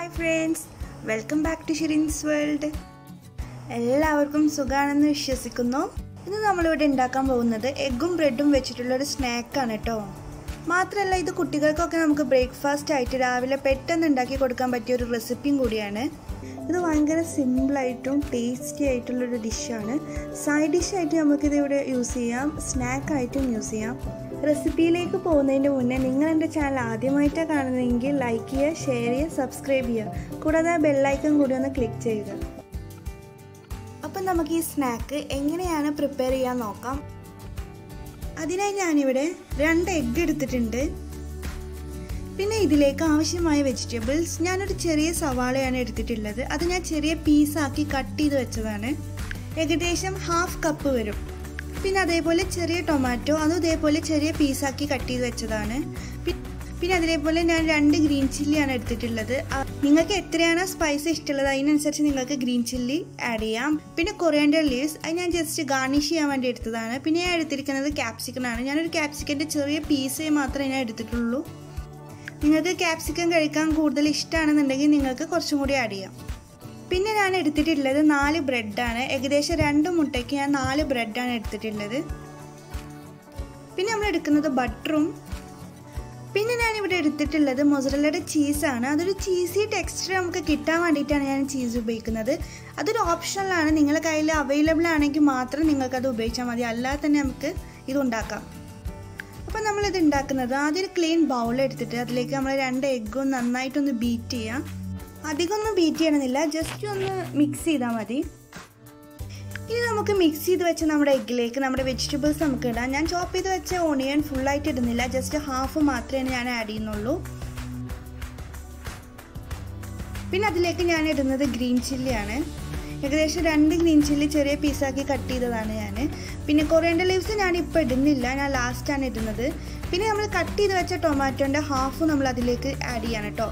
hi friends welcome back to Shirin's world എല്ലാവർക്കും സുഖാണെന്ന് വിശ്വസിക്കുന്നു ഇന്ന് നമ്മളിവിടെ ഉണ്ടാക്കാൻ പോകുന്നത് എഗ്ഗും ബ്രെഡും വെച്ചിട്ടുള്ള ഒരു സ്നാക്കാണ് കേട്ടോ മാത്രമല്ല ഇത് കുട്ടികൾക്കൊക്കെ നമുക്ക് ബ്രേക്ക്ഫാസ്റ്റ് ആയിട്ട് രാവിലെ പെട്ടെന്ന് ഉണ്ടാക്കി കൊടുക്കാൻ പറ്റിയ ഒരു റെസിപ്പിയും കൂടിയാണ് ഇത് ഭയങ്കര സിമ്പിളായിട്ടും ടേസ്റ്റി ആയിട്ടുള്ളൊരു ഡിഷാണ് സൈഡ് ഡിഷായിട്ട് നമുക്കിത് ഇവിടെ യൂസ് ചെയ്യാം സ്നാക്കായിട്ടും യൂസ് ചെയ്യാം റെസിപ്പിയിലേക്ക് പോകുന്നതിന് മുന്നേ നിങ്ങൾ എൻ്റെ ചാനൽ ആദ്യമായിട്ടാണ് കാണുന്നതെങ്കിൽ ലൈക്ക് ചെയ്യുക ഷെയർ ചെയ്യുക സബ്സ്ക്രൈബ് ചെയ്യുക കൂടാതെ ആ ബെല്ലൈക്കൺ കൂടി ഒന്ന് ക്ലിക്ക് ചെയ്യുക അപ്പം നമുക്ക് ഈ സ്നാക്ക് എങ്ങനെയാണ് പ്രിപ്പയർ ചെയ്യാൻ നോക്കാം അതിനായി ഞാനിവിടെ രണ്ട് എഗ്ഗ് എടുത്തിട്ടുണ്ട് പിന്നെ ഇതിലേക്ക് ആവശ്യമായ വെജിറ്റബിൾസ് ഞാനൊരു ചെറിയ സവാളയാണ് എടുത്തിട്ടുള്ളത് അത് ഞാൻ ചെറിയ പീസാക്കി കട്ട് ചെയ്ത് വെച്ചതാണ് ഏകദേശം ഹാഫ് കപ്പ് വരും പിന്നെ അതേപോലെ ചെറിയ ടൊമാറ്റോ അതും ഇതേപോലെ ചെറിയ പീസാക്കി കട്ട് ചെയ്ത് വെച്ചതാണ് പിന്നെ അതേപോലെ ഞാൻ രണ്ട് ഗ്രീൻ ചില്ലിയാണ് എടുത്തിട്ടുള്ളത് നിങ്ങൾക്ക് എത്രയാണോ സ്പൈസ് ഇഷ്ടമുള്ളത് അതിനനുസരിച്ച് നിങ്ങൾക്ക് ഗ്രീൻ ചില്ലി ആഡ് ചെയ്യാം പിന്നെ കൊറിയാൻഡർ ലീവ്സ് അത് ഞാൻ ജസ്റ്റ് ഗാർണിഷ് ചെയ്യാൻ വേണ്ടി എടുത്തതാണ് പിന്നെ ഞാൻ എടുത്തിരിക്കുന്നത് ക്യാപ്സിക്കൻ ആണ് ഞാനൊരു ക്യാപ്സിക്കൻ്റെ ചെറിയ പീസേ മാത്രമേ ഞാൻ എടുത്തിട്ടുള്ളൂ നിങ്ങൾക്ക് ക്യാപ്സിക്കം കഴിക്കാൻ കൂടുതൽ ഇഷ്ടമാണെന്നുണ്ടെങ്കിൽ നിങ്ങൾക്ക് കുറച്ചും കൂടി ആഡ് ചെയ്യാം പിന്നെ ഞാൻ എടുത്തിട്ടുള്ളത് നാല് ബ്രെഡാണ് ഏകദേശം രണ്ട് മുട്ടയ്ക്ക് ഞാൻ നാല് ബ്രെഡാണ് എടുത്തിട്ടുള്ളത് പിന്നെ നമ്മൾ എടുക്കുന്നത് ബട്ടറും പിന്നെ ഞാൻ ഇവിടെ എടുത്തിട്ടുള്ളത് മൊസറല്ലയുടെ ചീസാണ് അതൊരു ചീസി ടെക്സ്ചർ നമുക്ക് കിട്ടാൻ വേണ്ടിയിട്ടാണ് ഞാൻ ചീസ് ഉപയോഗിക്കുന്നത് അതൊരു ഓപ്ഷണലാണ് നിങ്ങളുടെ കയ്യിൽ അവൈലബിൾ ആണെങ്കിൽ മാത്രം നിങ്ങൾക്കത് ഉപയോഗിച്ചാൽ മതി അല്ലാതെ തന്നെ നമുക്ക് ഇത് ഉണ്ടാക്കാം അപ്പോൾ നമ്മളിത് ഉണ്ടാക്കുന്നത് ആദ്യം ഒരു ക്ലീൻ ബൗൾ എടുത്തിട്ട് അതിലേക്ക് നമ്മൾ രണ്ട് എഗ്ഗും നന്നായിട്ടൊന്ന് ബീറ്റ് ചെയ്യാം അധികമൊന്നും ബീറ്റ് ചെയ്യണമെന്നില്ല ജസ്റ്റ് ഒന്ന് മിക്സ് ചെയ്താൽ മതി ഇനി നമുക്ക് മിക്സ് ചെയ്ത് വെച്ച നമ്മുടെ എഗ്ഗിലേക്ക് നമ്മുടെ വെജിറ്റബിൾസ് നമുക്ക് ഇടാം ഞാൻ ചോപ്പ് ചെയ്ത് വെച്ച ഓണിയൻ ഫുള്ളായിട്ട് ഇടുന്നില്ല ജസ്റ്റ് ഹാഫ് മാത്രമേ ഞാൻ ആഡ് ചെയ്യുന്നുള്ളൂ പിന്നെ അതിലേക്ക് ഞാൻ ഇടുന്നത് ഗ്രീൻ ചില്ലിയാണ് ഏകദേശം രണ്ട് ഗ്രീൻ ചില്ലി ചെറിയ പീസാക്കി കട്ട് ചെയ്തതാണ് ഞാൻ പിന്നെ കൊറിയൻ്റെ ലീവ്സ് ഞാൻ ഇപ്പോൾ ഇടുന്നില്ല ഞാൻ ലാസ്റ്റാണ് ഇടുന്നത് പിന്നെ നമ്മൾ കട്ട് ചെയ്ത് വെച്ച ടൊമാറ്റോൻ്റെ ഹാഫ് നമ്മൾ അതിലേക്ക് ആഡ് ചെയ്യണം കേട്ടോ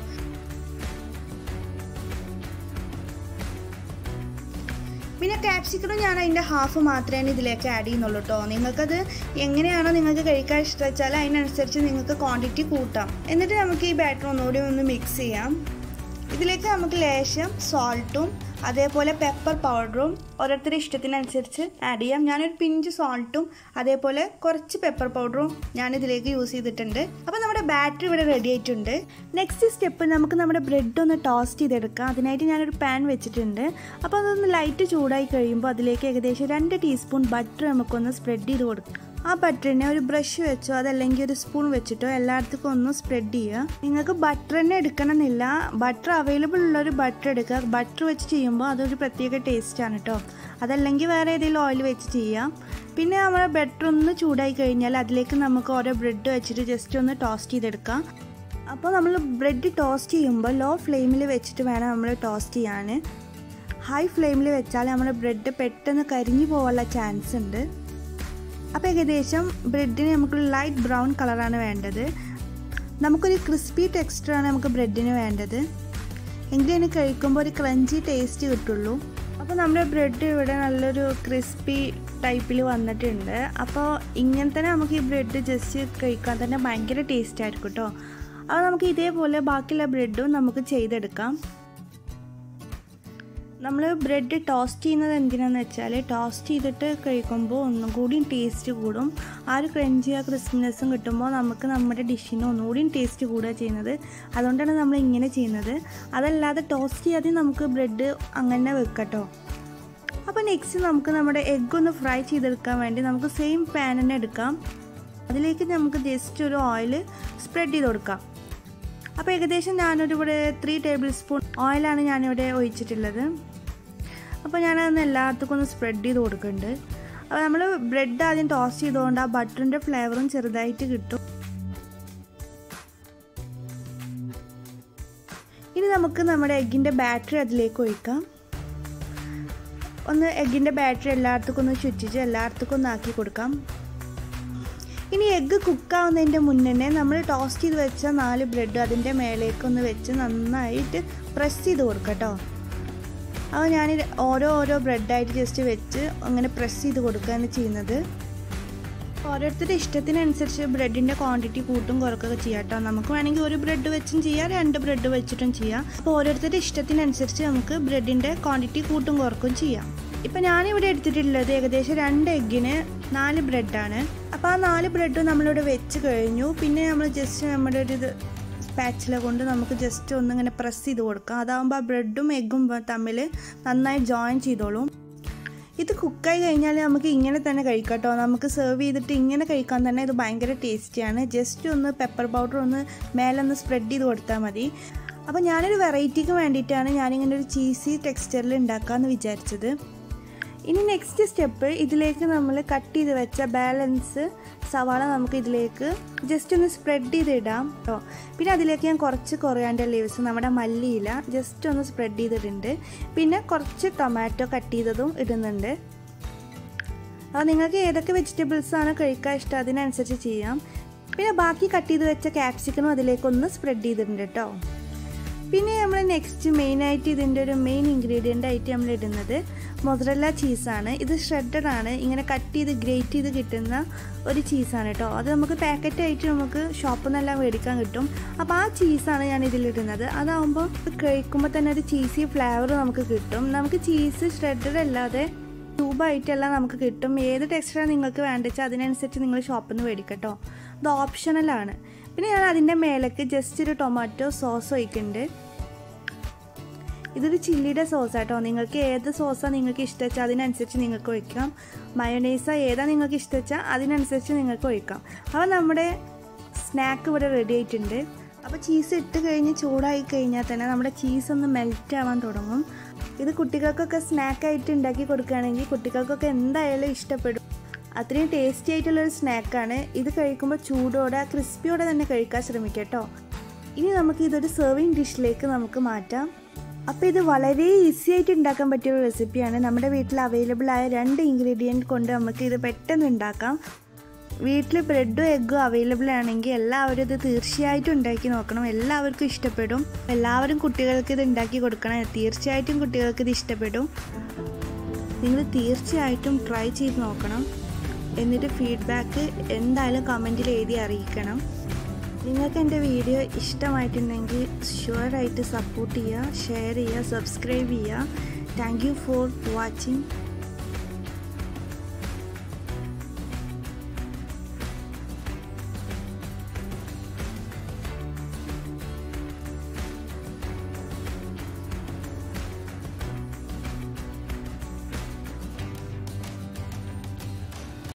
പിന്നെ ക്യാപ്സിക്കനും ഞാൻ അതിൻ്റെ ഹാഫ് മാത്രമേ ഇതിലേക്ക് ആഡ് ചെയ്യുന്നുള്ളൂ കേട്ടോ നിങ്ങൾക്കത് എങ്ങനെയാണോ നിങ്ങൾക്ക് കഴിക്കാൻ ഇഷ്ടം വെച്ചാൽ അതിനനുസരിച്ച് നിങ്ങൾക്ക് ക്വാണ്ടിറ്റി കൂട്ടാം എന്നിട്ട് നമുക്ക് ഈ ബാറ്റർ ഒന്നുകൂടി ഒന്ന് മിക്സ് ചെയ്യാം ഇതിലേക്ക് നമുക്ക് ലേശം സോൾട്ടും അതേപോലെ പെപ്പർ പൗഡറും ഓരോരുത്തരുടെ ഇഷ്ടത്തിനനുസരിച്ച് ആഡ് ചെയ്യാം ഞാനൊരു പിഞ്ച് സോൾട്ടും അതേപോലെ കുറച്ച് പെപ്പർ പൗഡറും ഞാൻ ഇതിലേക്ക് യൂസ് ചെയ്തിട്ടുണ്ട് അപ്പോൾ നമ്മുടെ ബാറ്ററി ഇവിടെ റെഡി ആയിട്ടുണ്ട് നെക്സ്റ്റ് സ്റ്റെപ്പ് നമുക്ക് നമ്മുടെ ബ്രെഡ് ഒന്ന് ടോസ്റ്റ് ചെയ്തെടുക്കാം അതിനായിട്ട് ഞാനൊരു പാൻ വെച്ചിട്ടുണ്ട് അപ്പോൾ അതൊന്ന് ലൈറ്റ് ചൂടായി കഴിയുമ്പോൾ അതിലേക്ക് ഏകദേശം രണ്ട് ടീസ്പൂൺ ബട്ടർ നമുക്കൊന്ന് സ്പ്രെഡ് ചെയ്ത് കൊടുക്കാം ആ ബട്ടറിനെ ഒരു ബ്രഷ് വെച്ചോ അതല്ലെങ്കിൽ ഒരു സ്പൂൺ വെച്ചിട്ടോ എല്ലായിടത്തേക്കും ഒന്ന് സ്പ്രെഡ് ചെയ്യുക നിങ്ങൾക്ക് ബട്ടർ തന്നെ എടുക്കണമെന്നില്ല ബട്ടർ അവൈലബിൾ ഉള്ള ഒരു ബട്ടർ എടുക്കുക ബട്ടർ വെച്ച് ചെയ്യുമ്പോൾ അതൊരു പ്രത്യേക ടേസ്റ്റാണ് കേട്ടോ അതല്ലെങ്കിൽ വേറെ ഏതെങ്കിലും ഓയിൽ വെച്ച് ചെയ്യാം പിന്നെ നമ്മുടെ ബട്ടർ ഒന്ന് ചൂടായി കഴിഞ്ഞാൽ അതിലേക്ക് നമുക്ക് ഓരോ ബ്രെഡ് വെച്ചിട്ട് ജസ്റ്റ് ഒന്ന് ടോസ്റ്റ് ചെയ്തെടുക്കാം അപ്പോൾ നമ്മൾ ബ്രെഡ് ടോസ്റ്റ് ചെയ്യുമ്പോൾ ലോ ഫ്ലെയിമിൽ വെച്ചിട്ട് വേണം നമ്മൾ ടോസ്റ്റ് ചെയ്യാൻ ഹൈ ഫ്ലെയിമിൽ വെച്ചാൽ നമ്മുടെ ബ്രെഡ് പെട്ടെന്ന് കരിഞ്ഞു പോകാനുള്ള ചാൻസ് ഉണ്ട് അപ്പോൾ ഏകദേശം ബ്രെഡിന് നമുക്ക് ലൈറ്റ് ബ്രൗൺ കളറാണ് വേണ്ടത് നമുക്കൊരു ക്രിസ്പി ടെക്സ്ചറാണ് നമുക്ക് ബ്രെഡിന് വേണ്ടത് എങ്കിലും എനിക്ക് കഴിക്കുമ്പോൾ ഒരു ക്രഞ്ചി ടേസ്റ്റ് കിട്ടുള്ളൂ അപ്പോൾ നമ്മുടെ ബ്രെഡ് ഇവിടെ നല്ലൊരു ക്രിസ്പി ടൈപ്പിൽ വന്നിട്ടുണ്ട് അപ്പോൾ ഇങ്ങനെ തന്നെ നമുക്ക് ഈ ബ്രെഡ് ജസ്റ്റ് കഴിക്കാൻ തന്നെ ഭയങ്കര ടേസ്റ്റ് ആയിരിക്കും കേട്ടോ അപ്പോൾ നമുക്ക് ഇതേപോലെ ബാക്കിയുള്ള ബ്രെഡും നമുക്ക് ചെയ്തെടുക്കാം നമ്മൾ ബ്രെഡ് ടോസ്റ്റ് ചെയ്യുന്നത് എന്തിനാന്ന് വെച്ചാൽ ടോസ്റ്റ് ചെയ്തിട്ട് കഴിക്കുമ്പോൾ ഒന്നും കൂടിയും ടേസ്റ്റ് കൂടും ആ ഒരു ക്രഞ്ചി ആ ക്രിസ്പിനെസ്സും കിട്ടുമ്പോൾ നമുക്ക് നമ്മുടെ ഡിഷിന് ഒന്നുകൂടിയും ടേസ്റ്റ് കൂടുക ചെയ്യുന്നത് അതുകൊണ്ടാണ് നമ്മൾ ഇങ്ങനെ ചെയ്യുന്നത് അതല്ലാതെ ടോസ്റ്റ് ചെയ്യാതെ നമുക്ക് ബ്രെഡ് അങ്ങനെ വെക്കട്ടോ അപ്പോൾ നെക്സ്റ്റ് നമുക്ക് നമ്മുടെ എഗ്ഗ് ഒന്ന് ഫ്രൈ ചെയ്തെടുക്കാൻ വേണ്ടി നമുക്ക് സെയിം പാൻ തന്നെ എടുക്കാം അതിലേക്ക് നമുക്ക് ജസ്റ്റ് ഒരു ഓയിൽ സ്പ്രെഡ് ചെയ്ത് കൊടുക്കാം അപ്പോൾ ഏകദേശം ഞാനൊരു ഇവിടെ ത്രീ ടേബിൾ സ്പൂൺ ഓയിലാണ് ഞാനിവിടെ ഒഴിച്ചിട്ടുള്ളത് അപ്പോൾ ഞാനതൊന്ന് എല്ലായിടത്തേക്കും ഒന്ന് സ്പ്രെഡ് ചെയ്ത് കൊടുക്കുന്നുണ്ട് അപ്പോൾ നമ്മൾ ബ്രെഡ് ആദ്യം ടോസ്റ്റ് ചെയ്തുകൊണ്ട് ആ ബട്ടറിൻ്റെ ഫ്ലേവറും ചെറുതായിട്ട് കിട്ടും ഇനി നമുക്ക് നമ്മുടെ എഗ്ഗിൻ്റെ ബാറ്ററി അതിലേക്ക് ഒഴിക്കാം ഒന്ന് എഗ്ഗിൻ്റെ ബാറ്ററി എല്ലായിടത്തേക്കും ഒന്ന് ചുറ്റിച്ച് എല്ലായിടത്തേക്കും ഒന്ന് ആക്കി കൊടുക്കാം ഇനി എഗ്ഗ് കുക്കാവുന്നതിൻ്റെ മുന്നേ നമ്മൾ ടോസ്റ്റ് ചെയ്ത് വെച്ച നാല് ബ്രെഡ് അതിൻ്റെ മേലേക്ക് ഒന്ന് വെച്ച് നന്നായിട്ട് പ്രസ് ചെയ്ത് കൊടുക്കാം കേട്ടോ അപ്പോൾ ഞാൻ ഓരോ ഓരോ ബ്രെഡായിട്ട് ജസ്റ്റ് വെച്ച് അങ്ങനെ പ്രസ് ചെയ്ത് കൊടുക്കുകയാണ് ചെയ്യുന്നത് ഓരോരുത്തരുടെ ഇഷ്ടത്തിനനുസരിച്ച് ബ്രെഡിൻ്റെ ക്വാണ്ടിറ്റി കൂട്ടും കുറക്കൊക്കെ ചെയ്യാം കേട്ടോ നമുക്ക് വേണമെങ്കിൽ ഒരു ബ്രെഡ് വെച്ചും ചെയ്യാം രണ്ട് ബ്രെഡ് വെച്ചിട്ടും ചെയ്യാം അപ്പോൾ ഓരോരുത്തരുടെ ഇഷ്ടത്തിനനുസരിച്ച് നമുക്ക് ബ്രെഡിൻ്റെ ക്വാണ്ടിറ്റി കൂട്ടും കുറക്കും ചെയ്യാം ഇപ്പം ഞാനിവിടെ എടുത്തിട്ടുള്ളത് ഏകദേശം രണ്ട് എഗ്ഗിന് നാല് ബ്രെഡാണ് അപ്പോൾ ആ നാല് ബ്രെഡും നമ്മളിവിടെ വെച്ച് കഴിഞ്ഞു പിന്നെ നമ്മൾ ജസ്റ്റ് നമ്മുടെ ഒരു ഇത് സ്പാച്ചില കൊണ്ട് നമുക്ക് ജസ്റ്റ് ഒന്നിങ്ങനെ പ്രസ് ചെയ്ത് കൊടുക്കാം അതാകുമ്പോൾ ആ ബ്രെഡും എഗ്ഗും തമ്മിൽ നന്നായി ജോയിൻ ചെയ്തോളും ഇത് കുക്കായി കഴിഞ്ഞാൽ നമുക്ക് ഇങ്ങനെ തന്നെ കഴിക്കാം കേട്ടോ നമുക്ക് സെർവ് ചെയ്തിട്ട് ഇങ്ങനെ കഴിക്കാൻ തന്നെ ഇത് ഭയങ്കര ടേസ്റ്റിയാണ് ജസ്റ്റ് ഒന്ന് പെപ്പർ പൗഡർ ഒന്ന് മേലൊന്ന് സ്പ്രെഡ് ചെയ്ത് കൊടുത്താൽ മതി അപ്പോൾ ഞാനൊരു വെറൈറ്റിക്ക് വേണ്ടിയിട്ടാണ് ഞാനിങ്ങനെ ഒരു ചീസി ടെക്സ്ചറിൽ ഉണ്ടാക്കാമെന്ന് വിചാരിച്ചത് ഇനി നെക്സ്റ്റ് സ്റ്റെപ്പ് ഇതിലേക്ക് നമ്മൾ കട്ട് ചെയ്ത് വെച്ച ബാലൻസ് സവാള നമുക്ക് ഇതിലേക്ക് ജസ്റ്റ് ഒന്ന് സ്പ്രെഡ് ചെയ്ത് ഇടാം കേട്ടോ പിന്നെ അതിലേക്ക് ഞാൻ കുറച്ച് കൊറിയാൻ്റെ ലീവ്സ് നമ്മുടെ മല്ലിയില ജസ്റ്റ് ഒന്ന് സ്പ്രെഡ് ചെയ്തിട്ടുണ്ട് പിന്നെ കുറച്ച് ടൊമാറ്റോ കട്ട് ചെയ്തതും ഇടുന്നുണ്ട് അപ്പോൾ നിങ്ങൾക്ക് ഏതൊക്കെ വെജിറ്റബിൾസ് ആണ് കഴിക്കാൻ ഇഷ്ടം അതിനനുസരിച്ച് ചെയ്യാം പിന്നെ ബാക്കി കട്ട് ചെയ്ത് വെച്ച ക്യാപ്സിക്കനും അതിലേക്കൊന്ന് സ്പ്രെഡ് ചെയ്തിട്ടുണ്ട് കേട്ടോ പിന്നെ നമ്മൾ നെക്സ്റ്റ് മെയിനായിട്ട് ഇതിൻ്റെ ഒരു മെയിൻ ഇൻഗ്രീഡിയൻ്റ് ആയിട്ട് നമ്മൾ ഇടുന്നത് മൊസറല്ല ചീസാണ് ഇത് ഷ്രെഡഡ് ആണ് ഇങ്ങനെ കട്ട് ചെയ്ത് ഗ്രേറ്റ് ചെയ്ത് കിട്ടുന്ന ഒരു ചീസാണ് കേട്ടോ അത് നമുക്ക് പാക്കറ്റ് ആയിട്ട് നമുക്ക് ഷോപ്പിൽ നിന്നെല്ലാം മേടിക്കാൻ കിട്ടും അപ്പോൾ ആ ചീസാണ് ഞാൻ ഇതിലിടുന്നത് അതാകുമ്പോൾ കഴിക്കുമ്പോൾ തന്നെ ഒരു ചീസി ഫ്ലേവർ നമുക്ക് കിട്ടും നമുക്ക് ചീസ് ഷ്രെഡഡ് അല്ലാതെ ട്യൂബായിട്ടെല്ലാം നമുക്ക് കിട്ടും ഏത് ടെക്സ്റ്റാണ് നിങ്ങൾക്ക് വേണ്ടത് അതിനനുസരിച്ച് നിങ്ങൾ ഷോപ്പിൽ നിന്ന് മേടിക്കട്ടോ ഇത് ഓപ്ഷണലാണ് പിന്നെ ഞാൻ അതിൻ്റെ മേലേക്ക് ജസ്റ്റ് ഒരു ടൊമാറ്റോ സോസ് ഒഴിക്കുന്നുണ്ട് ഇതൊരു ചില്ലിയുടെ സോസ് ആട്ടോ നിങ്ങൾക്ക് ഏത് സോസാണ് നിങ്ങൾക്ക് ഇഷ്ടവെച്ചാൽ അതിനനുസരിച്ച് നിങ്ങൾക്ക് ഒഴിക്കാം മയോണൈസ ഏതാ നിങ്ങൾക്ക് ഇഷ്ടവെച്ചാൽ അതിനനുസരിച്ച് നിങ്ങൾക്ക് ഒഴിക്കാം അപ്പോൾ നമ്മുടെ സ്നാക്ക് ഇവിടെ റെഡി ആയിട്ടുണ്ട് അപ്പോൾ ചീസ് ഇട്ട് കഴിഞ്ഞ് ചൂടായി കഴിഞ്ഞാൽ തന്നെ നമ്മുടെ ചീസ് ഒന്ന് മെൽറ്റ് ആവാൻ തുടങ്ങും ഇത് കുട്ടികൾക്കൊക്കെ സ്നാക്കായിട്ട് ഉണ്ടാക്കി കൊടുക്കുകയാണെങ്കിൽ കുട്ടികൾക്കൊക്കെ എന്തായാലും ഇഷ്ടപ്പെടും അത്രയും ടേസ്റ്റി ആയിട്ടുള്ളൊരു സ്നാക്കാണ് ഇത് കഴിക്കുമ്പോൾ ചൂടോടെ ക്രിസ്പിയോടെ തന്നെ കഴിക്കാൻ ശ്രമിക്കാം കേട്ടോ ഇനി നമുക്ക് ഇതൊരു സെർവിങ് ഡിഷിലേക്ക് നമുക്ക് മാറ്റാം അപ്പോൾ ഇത് വളരെ ഈസി ആയിട്ട് ഉണ്ടാക്കാൻ പറ്റിയ ഒരു റെസിപ്പിയാണ് നമ്മുടെ വീട്ടിൽ അവൈലബിൾ ആയ രണ്ട് ഇൻഗ്രീഡിയൻറ്റ് കൊണ്ട് നമുക്ക് ഇത് പെട്ടെന്ന് ഉണ്ടാക്കാം വീട്ടിൽ ബ്രെഡും എഗ്ഗും അവൈലബിൾ ആണെങ്കിൽ എല്ലാവരും ഇത് തീർച്ചയായിട്ടും ഉണ്ടാക്കി നോക്കണം എല്ലാവർക്കും ഇഷ്ടപ്പെടും എല്ലാവരും കുട്ടികൾക്ക് ഇത് ഉണ്ടാക്കി കൊടുക്കണം തീർച്ചയായിട്ടും കുട്ടികൾക്ക് ഇത് ഇഷ്ടപ്പെടും നിങ്ങൾ തീർച്ചയായിട്ടും ട്രൈ ചെയ്ത് നോക്കണം എന്നിട്ട് ഫീഡ്ബാക്ക് എന്തായാലും കമൻറ്റിൽ എഴുതി അറിയിക്കണം നിങ്ങൾക്ക് എൻ്റെ വീഡിയോ ഇഷ്ടമായിട്ടുണ്ടെങ്കിൽ ഷുവറായിട്ട് സപ്പോർട്ട് ചെയ്യുക ഷെയർ ചെയ്യുക സബ്സ്ക്രൈബ് ചെയ്യുക താങ്ക് യു ഫോർ വാച്ചിങ്